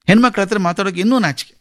ಹೆಣ್ಮಕ್ಳ ಹತ್ರ ಮಾತಾಡೋಕೆ ಇನ್ನೂ ನಾಚಿಕೆ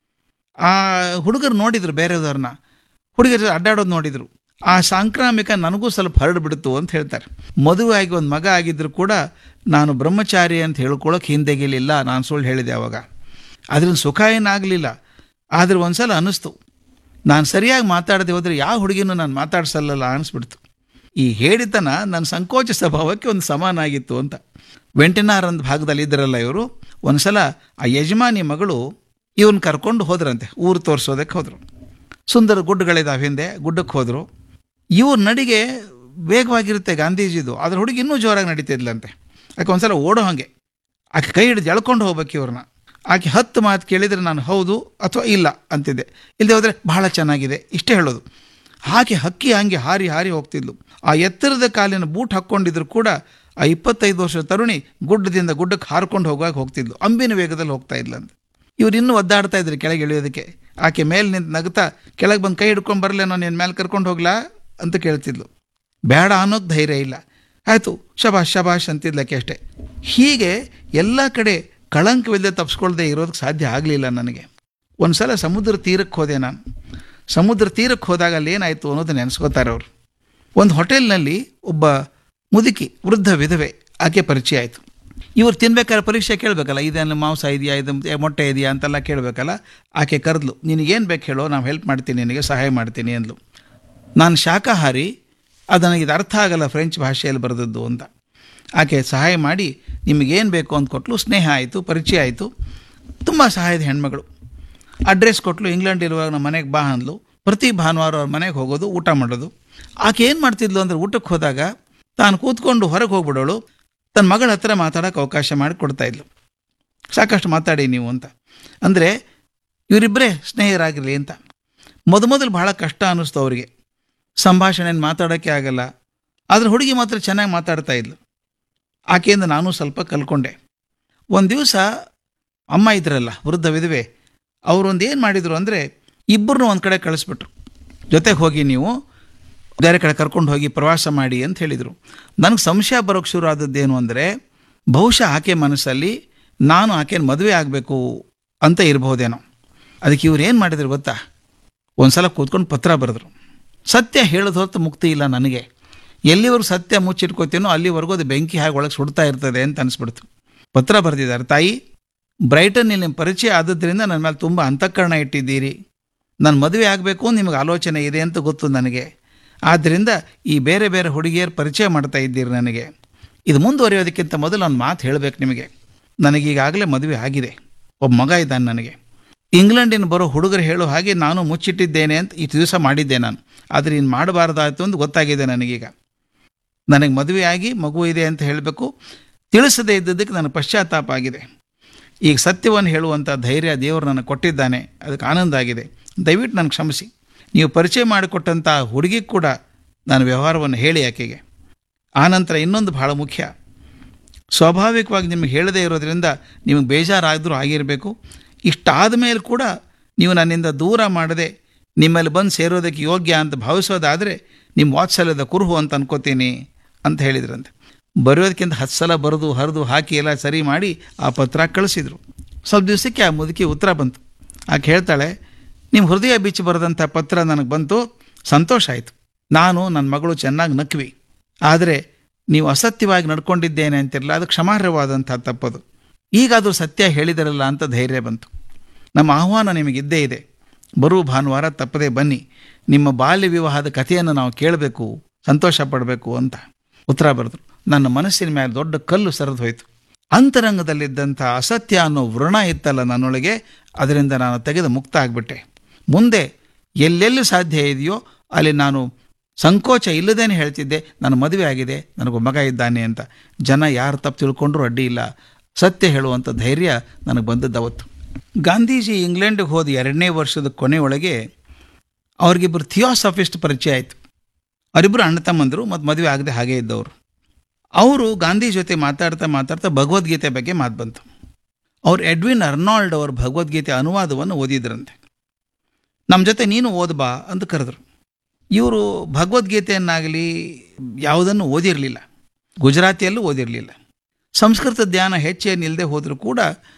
ಆ ಹುಡುಗರು ನೋಡಿದ್ರು ಬೇರೆದವ್ರನ್ನ ಹುಡುಗರು ಅಡ್ಡಾಡೋದು ನೋಡಿದ್ರು ಆ ಸಾಂಕ್ರಾಮಿಕ ನನಗೂ ಸ್ವಲ್ಪ ಹರಡು ಬಿಡ್ತು ಅಂತ ಹೇಳ್ತಾರೆ ಮದುವೆ ಆಗಿ ಒಂದು ಮಗ ಆಗಿದ್ರು ಕೂಡ ನಾನು ಬ್ರಹ್ಮಚಾರಿ ಅಂತ ಹೇಳ್ಕೊಳ್ಳೋಕೆ ಹಿಂದೆಗಿಲಿಲ್ಲ ನಾನು ಸುಳ್ಳು ಹೇಳಿದೆ ಅವಾಗ ಅದ್ರಿಂದ ಸುಖ ಏನಾಗಲಿಲ್ಲ ಆದರೆ ಒಂದ್ಸಲ ಅನ್ನಿಸ್ತು ನಾನು ಸರಿಯಾಗಿ ಮಾತಾಡದೆ ಹೋದರೆ ಯಾವ ಹುಡುಗಿನೂ ನಾನು ಮಾತಾಡ್ಸಲ್ಲಲ್ಲ ಅನಿಸ್ಬಿಡ್ತು ಈ ಹೇಳಿತನ ನನ್ನ ಸಂಕೋಚ ಸ್ವಭಾವಕ್ಕೆ ಒಂದು ಸಮಾನ ಆಗಿತ್ತು ಅಂತ ವೆಂಟಿನಾರ್ ಅಂತ ಭಾಗದಲ್ಲಿ ಇದ್ದರಲ್ಲ ಇವರು ಒಂದ್ಸಲ ಆ ಯಜಮಾನಿ ಮಗಳು ಇವನ್ ಕರ್ಕೊಂಡು ಹೋದ್ರಂತೆ ಊರು ತೋರಿಸೋದಕ್ಕೆ ಹೋದರು ಸುಂದರ ಗುಡ್ಡಗಳಿದಾವೆ ಹಿಂದೆ ಗುಡ್ಡಕ್ಕೆ ಹೋದರು ಇವ್ರ ನಡಿಗೆ ವೇಗವಾಗಿರುತ್ತೆ ಗಾಂಧೀಜಿದು ಅದ್ರ ಹುಡುಗಿ ಇನ್ನೂ ಜೋರಾಗಿ ನಡೀತಿದ್ಲಂತೆ ಆಕೆ ಒಂದ್ಸಲ ಓಡೋ ಹಾಗೆ ಆಕೆ ಕೈ ಹಿಡಿದು ಎಳ್ಕೊಂಡು ಹೋಗ್ಬೇಕು ಇವ್ರನ್ನ ಆಕೆ ಹತ್ತು ಮಾತು ಕೇಳಿದರೆ ನಾನು ಹೌದು ಅಥವಾ ಇಲ್ಲ ಅಂತಿದ್ದೆ ಇಲ್ಲದೆ ಹೋದರೆ ಬಹಳ ಚೆನ್ನಾಗಿದೆ ಇಷ್ಟೇ ಹೇಳೋದು ಹಾಗೆ ಹಕ್ಕಿ ಹಂಗೆ ಹಾರಿ ಹಾರಿ ಹೋಗ್ತಿದ್ಲು ಆ ಎತ್ತರದ ಕಾಲಿನ ಬೂಟ್ ಹಾಕ್ಕೊಂಡಿದ್ರು ಕೂಡ ಆ ಇಪ್ಪತ್ತೈದು ವರ್ಷದ ತರುಣಿ ಗುಡ್ಡದಿಂದ ಗುಡ್ಡಕ್ಕೆ ಹಾರ್ಕೊಂಡು ಹೋಗುವಾಗ ಹೋಗ್ತಿದ್ಲು ಅಂಬಿನ ವೇಗದಲ್ಲಿ ಹೋಗ್ತಾ ಇದ್ಲಂತ ಇವ್ರು ಇನ್ನೂ ಒದ್ದಾಡ್ತಾ ಇದ್ರು ಕೆಳಗೆ ಇಳಿಯೋದಕ್ಕೆ ಆಕೆ ಮೇಲೆ ನಿಂತು ನಗ್ತಾ ಕೆಳಗೆ ಬಂದು ಕೈ ಹಿಡ್ಕೊಂಡು ಬರಲೇನೋ ನಿನ್ನ ಮೇಲೆ ಕರ್ಕೊಂಡು ಹೋಗ್ಲಾ ಅಂತ ಕೇಳ್ತಿದ್ಲು ಬೇಡ ಅನ್ನೋದು ಧೈರ್ಯ ಇಲ್ಲ ಆಯಿತು ಶಬಾಷ್ ಶಬಾಷ್ ಅಂತಿದ್ಲಕ್ಕೆ ಅಷ್ಟೇ ಹೀಗೆ ಎಲ್ಲ ಕಡೆ ಕಳಂಕವಿಲ್ಲದೆ ತಪ್ಪಿಸ್ಕೊಳ್ದೆ ಇರೋದಕ್ಕೆ ಸಾಧ್ಯ ಆಗಲಿಲ್ಲ ನನಗೆ ಒಂದು ಸಲ ಸಮುದ್ರ ತೀರಕ್ಕೆ ಹೋದೆ ನಾನು ಸಮುದ್ರ ತೀರಕ್ಕೆ ಹೋದಾಗ ಅಲ್ಲಿ ಏನಾಯಿತು ಅನ್ನೋದು ನೆನೆಸ್ಕೋತಾರೆ ಅವರು ಒಂದು ಹೋಟೆಲ್ನಲ್ಲಿ ಒಬ್ಬ ಮುದುಕಿ ವೃದ್ಧ ವಿಧವೆ ಆಕೆ ಪರಿಚಯ ಆಯಿತು ಇವ್ರು ತಿನ್ಬೇಕಾದ್ರೆ ಪರೀಕ್ಷೆ ಕೇಳಬೇಕಲ್ಲ ಇದೇನು ಮಾಂಸ ಇದೆಯಾ ಇದು ಮೊಟ್ಟೆ ಇದೆಯಾ ಅಂತೆಲ್ಲ ಕೇಳಬೇಕಲ್ಲ ಆಕೆ ಕರೆದ್ಲು ನಿನಗೇನು ಬೇಕು ಹೇಳೋ ನಾವು ಹೆಲ್ಪ್ ಮಾಡ್ತೀನಿ ನಿನಗೆ ಸಹಾಯ ಮಾಡ್ತೀನಿ ಅಂದ್ಲು ನಾನು ಶಾಕಾಹಾರಿ ಅದು ನನಗೆ ಇದು ಅರ್ಥ ಆಗಲ್ಲ ಫ್ರೆಂಚ್ ಭಾಷೆಯಲ್ಲಿ ಬರೆದದ್ದು ಅಂತ ಆಕೆ ಸಹಾಯ ಮಾಡಿ ನಿಮಗೇನು ಬೇಕು ಅಂತ ಕೊಟ್ಟಲು ಸ್ನೇಹ ಆಯಿತು ಪರಿಚಯ ಆಯಿತು ತುಂಬ ಸಹಾಯದ ಹೆಣ್ಮಗಳು ಅಡ್ರೆಸ್ ಕೊಟ್ಟಲು ಇಂಗ್ಲೆಂಡ್ ಇರುವಾಗ ನಮ್ಮ ಮನೆಗೆ ಬಾ ಅಂದ್ಲು ಪ್ರತಿ ಭಾನುವಾರ ಅವ್ರ ಮನೆಗೆ ಹೋಗೋದು ಊಟ ಮಾಡೋದು ಆಕೆ ಏನು ಮಾಡ್ತಿದ್ಲು ಅಂದರೆ ಊಟಕ್ಕೆ ಹೋದಾಗ ತಾನು ಕೂತ್ಕೊಂಡು ಹೊರಗೆ ಹೋಗ್ಬಿಡೋಳು ತನ್ನ ಮಗಳ ಹತ್ರ ಮಾತಾಡೋಕ್ಕೆ ಅವಕಾಶ ಮಾಡಿ ಕೊಡ್ತಾ ಇದ್ಲು ಸಾಕಷ್ಟು ಮಾತಾಡಿ ನೀವು ಅಂತ ಅಂದರೆ ಇವರಿಬ್ಬರೇ ಸ್ನೇಹಿತರಾಗಿರಲಿ ಅಂತ ಮೊದಮೊದಲು ಬಹಳ ಕಷ್ಟ ಅನ್ನಿಸ್ತು ಅವರಿಗೆ ಸಂಭಾಷಣೆ ಮಾತಾಡೋಕ್ಕೆ ಆಗಲ್ಲ ಆದರೆ ಹುಡುಗಿ ಮಾತ್ರ ಚೆನ್ನಾಗಿ ಮಾತಾಡ್ತಾ ಇದ್ಲು ಆಕೆಯಿಂದ ನಾನು ಸ್ವಲ್ಪ ಕಲ್ಕೊಂಡೆ ಒಂದು ದಿವಸ ಅಮ್ಮ ಇದ್ರಲ್ಲ ವೃದ್ಧ ವಿಧವೆ ಅವರೊಂದು ಏನು ಮಾಡಿದರು ಅಂದರೆ ಇಬ್ಬರನ್ನೂ ಒಂದು ಕಡೆ ಕಳಿಸ್ಬಿಟ್ರು ಜೊತೆಗೆ ಹೋಗಿ ನೀವು ಬೇರೆ ಕಡೆ ಕರ್ಕೊಂಡು ಹೋಗಿ ಪ್ರವಾಸ ಮಾಡಿ ಅಂತ ಹೇಳಿದರು ನನಗೆ ಸಂಶಯ ಬರೋಕ್ಕೆ ಶುರು ಆದದ್ದೇನು ಅಂದರೆ ಬಹುಶಃ ಆಕೆ ಮನಸ್ಸಲ್ಲಿ ನಾನು ಆಕೆನ ಮದುವೆ ಆಗಬೇಕು ಅಂತ ಇರಬಹುದೇನೋ ಅದಕ್ಕೆ ಇವ್ರು ಏನು ಮಾಡಿದ್ರು ಗೊತ್ತಾ ಒಂದು ಸಲ ಕೂತ್ಕೊಂಡು ಪತ್ರ ಬರೆದ್ರು ಸತ್ಯ ಹೇಳೋದು ಹೊರತು ಮುಕ್ತಿ ಇಲ್ಲ ನನಗೆ ಎಲ್ಲಿವರೆಗೂ ಸತ್ಯ ಮುಚ್ಚಿಟ್ಕೋತೀನೋ ಅಲ್ಲಿವರೆಗೂ ಅದು ಬೆಂಕಿ ಹಾಗೆ ಒಳಗೆ ಸುಡ್ತಾ ಇರ್ತದೆ ಅಂತ ಅನಿಸ್ಬಿಡ್ತು ಪತ್ರ ಬರೆದಿದ್ದಾರೆ ತಾಯಿ ಬ್ರೈಟನ್ನಲ್ಲಿ ನಿಮ್ಮ ಪರಿಚಯ ಆದದ್ರಿಂದ ನನ್ನ ಮೇಲೆ ತುಂಬ ಅಂತಃಕರಣ ಇಟ್ಟಿದ್ದೀರಿ ನಾನು ಮದುವೆ ಆಗಬೇಕು ನಿಮಗೆ ಆಲೋಚನೆ ಇದೆ ಅಂತ ಗೊತ್ತು ನನಗೆ ಆದ್ದರಿಂದ ಈ ಬೇರೆ ಬೇರೆ ಹುಡುಗಿಯರು ಪರಿಚಯ ಮಾಡ್ತಾ ಇದ್ದೀರಿ ನನಗೆ ಇದು ಮುಂದುವರಿಯೋದಕ್ಕಿಂತ ಮೊದಲು ಒಂದು ಮಾತು ಹೇಳಬೇಕು ನಿಮಗೆ ನನಗೀಗಾಗಲೇ ಮದುವೆ ಆಗಿದೆ ಒಬ್ಬ ಮಗ ಇದ್ದಾನೆ ನನಗೆ ಇಂಗ್ಲೆಂಡಿನ ಬರೋ ಹುಡುಗರು ಹೇಳೋ ಹಾಗೆ ನಾನು ಮುಚ್ಚಿಟ್ಟಿದ್ದೇನೆ ಅಂತ ಇಷ್ಟು ದಿವಸ ಮಾಡಿದ್ದೆ ನಾನು ಆದರೆ ಇನ್ನು ಮಾಡಬಾರ್ದಾಯ್ತು ಅಂತ ಗೊತ್ತಾಗಿದೆ ನನಗೀಗ ನನಗೆ ಮದುವೆ ಆಗಿ ಮಗು ಇದೆ ಅಂತ ಹೇಳಬೇಕು ತಿಳಿಸದೇ ಇದ್ದದ್ದಕ್ಕೆ ನನಗೆ ಪಶ್ಚಾತ್ತಾಪ ಆಗಿದೆ ಈಗ ಸತ್ಯವನ್ನು ಹೇಳುವಂಥ ಧೈರ್ಯ ದೇವರು ನನಗೆ ಕೊಟ್ಟಿದ್ದಾನೆ ಅದಕ್ಕೆ ಆನಂದ ಆಗಿದೆ ದಯವಿಟ್ಟು ನನಗೆ ಕ್ಷಮಿಸಿ ನೀವು ಪರಿಚಯ ಮಾಡಿಕೊಟ್ಟಂಥ ಹುಡುಗಿಗೆ ಕೂಡ ನಾನು ವ್ಯವಹಾರವನ್ನು ಹೇಳಿ ಆಕೆಗೆ ಆನಂತರ ಇನ್ನೊಂದು ಬಹಳ ಮುಖ್ಯ ಸ್ವಾಭಾವಿಕವಾಗಿ ನಿಮಗೆ ಹೇಳದೇ ಇರೋದ್ರಿಂದ ನಿಮಗೆ ಬೇಜಾರಾದರೂ ಆಗಿರಬೇಕು ಇಷ್ಟಾದ ಮೇಲೆ ಕೂಡ ನೀವು ನನ್ನಿಂದ ದೂರ ಮಾಡದೆ ನಿಮ್ಮಲ್ಲಿ ಬಂದು ಸೇರೋದಕ್ಕೆ ಯೋಗ್ಯ ಅಂತ ಭಾವಿಸೋದಾದರೆ ನಿಮ್ಮ ವಾತ್ಸಲ್ಯದ ಕುರುಹು ಅಂತ ಅನ್ಕೋತೀನಿ ಅಂತ ಹೇಳಿದ್ರಂತೆ ಬರೆಯೋದಕ್ಕಿಂತ ಹತ್ತು ಸಲ ಬರೆದು ಹರಿದು ಹಾಕಿ ಎಲ್ಲ ಸರಿ ಮಾಡಿ ಆ ಪತ್ರ ಕಳಿಸಿದರು ಸ್ವಲ್ಪ ದಿವಸಕ್ಕೆ ಆ ಮುದುಕಿ ಉತ್ತರ ಬಂತು ಆಕೆ ಹೇಳ್ತಾಳೆ ನಿಮ್ಮ ಹೃದಯ ಬಿಚ್ಚಿ ಬರೆದಂಥ ಪತ್ರ ನನಗೆ ಬಂತು ಸಂತೋಷ ಆಯಿತು ನಾನು ನನ್ನ ಮಗಳು ಚೆನ್ನಾಗಿ ನಕ್ವಿ ಆದರೆ ನೀವು ಅಸತ್ಯವಾಗಿ ನಡ್ಕೊಂಡಿದ್ದೇನೆ ಅಂತಿರಲ್ಲ ಅದು ಕ್ಷಮಾರ್ಹವಾದಂಥ ತಪ್ಪದು ಈಗಾದರೂ ಸತ್ಯ ಹೇಳಿದರಲ್ಲ ಅಂತ ಧೈರ್ಯ ಬಂತು ನಮ್ಮ ಆಹ್ವಾನ ನಿಮಗಿದ್ದೇ ಇದೆ ಬರುವ ಭಾನುವಾರ ತಪ್ಪದೇ ಬನ್ನಿ ನಿಮ್ಮ ಬಾಲ್ಯ ವಿವಾಹದ ಕಥೆಯನ್ನು ನಾವು ಕೇಳಬೇಕು ಸಂತೋಷ ಪಡಬೇಕು ಅಂತ ಉತ್ತರ ಬರೆದ್ರು ನನ್ನ ಮನಸ್ಸಿನ ಮೇಲೆ ದೊಡ್ಡ ಕಲ್ಲು ಸರಿದು ಹೋಯಿತು ಅಂತರಂಗದಲ್ಲಿದ್ದಂಥ ಅಸತ್ಯ ಅನ್ನೋ ವೃಣ ಇತ್ತಲ್ಲ ನನ್ನೊಳಗೆ ಅದರಿಂದ ನಾನು ತೆಗೆದು ಮುಕ್ತ ಆಗಿಬಿಟ್ಟೆ ಮುಂದೆ ಎಲ್ಲೆಲ್ಲಿ ಸಾಧ್ಯ ಇದೆಯೋ ಅಲ್ಲಿ ನಾನು ಸಂಕೋಚ ಇಲ್ಲದೇನೆ ಹೇಳ್ತಿದ್ದೆ ನನ್ನ ಮದುವೆ ಆಗಿದೆ ನನಗೊಬ್ಬ ಮಗ ಇದ್ದಾನೆ ಅಂತ ಜನ ಯಾರು ತಪ್ಪು ತಿಳ್ಕೊಂಡ್ರೂ ಅಡ್ಡಿ ಇಲ್ಲ ಸತ್ಯ ಹೇಳುವಂಥ ಧೈರ್ಯ ನನಗೆ ಬಂದದ್ದು ಅವತ್ತು ಗಾಂಧೀಜಿ ಇಂಗ್ಲೆಂಡಿಗೆ ಹೋದ ಎರಡನೇ ವರ್ಷದ ಕೊನೆಯೊಳಗೆ ಅವ್ರಿಗಿಬ್ಬರು ಥಿಯೋಸಫಿಸ್ಟ್ ಪರಿಚಯ ಆಯಿತು ಅವರಿಬ್ಬರು ಅಣ್ಣ ತಮ್ಮಂದರು ಮತ್ತು ಮದುವೆ ಆಗದೆ ಹಾಗೆ ಇದ್ದವರು ಅವರು ಗಾಂಧಿ ಜೊತೆ ಮಾತಾಡ್ತಾ ಮಾತಾಡ್ತಾ ಭಗವದ್ಗೀತೆ ಬಗ್ಗೆ ಮಾತು ಬಂತು ಅವ್ರು ಎಡ್ವಿನ್ ಅರ್ನಾಲ್ಡ್ ಅವ್ರ ಭಗವದ್ಗೀತೆ ಅನುವಾದವನ್ನು ಓದಿದ್ರಂತೆ ನಮ್ಮ ಜೊತೆ ನೀನು ಓದ್ಬಾ ಅಂತ ಕರೆದ್ರು ಇವರು ಭಗವದ್ಗೀತೆಯನ್ನಾಗಲಿ ಯಾವುದನ್ನು ಓದಿರಲಿಲ್ಲ ಗುಜರಾತಿಯಲ್ಲೂ ಓದಿರಲಿಲ್ಲ ಸಂಸ್ಕೃತ ಧ್ಯಾನ ಹೆಚ್ಚೇನಿಲ್ಲದೆ ಹೋದರೂ ಕೂಡ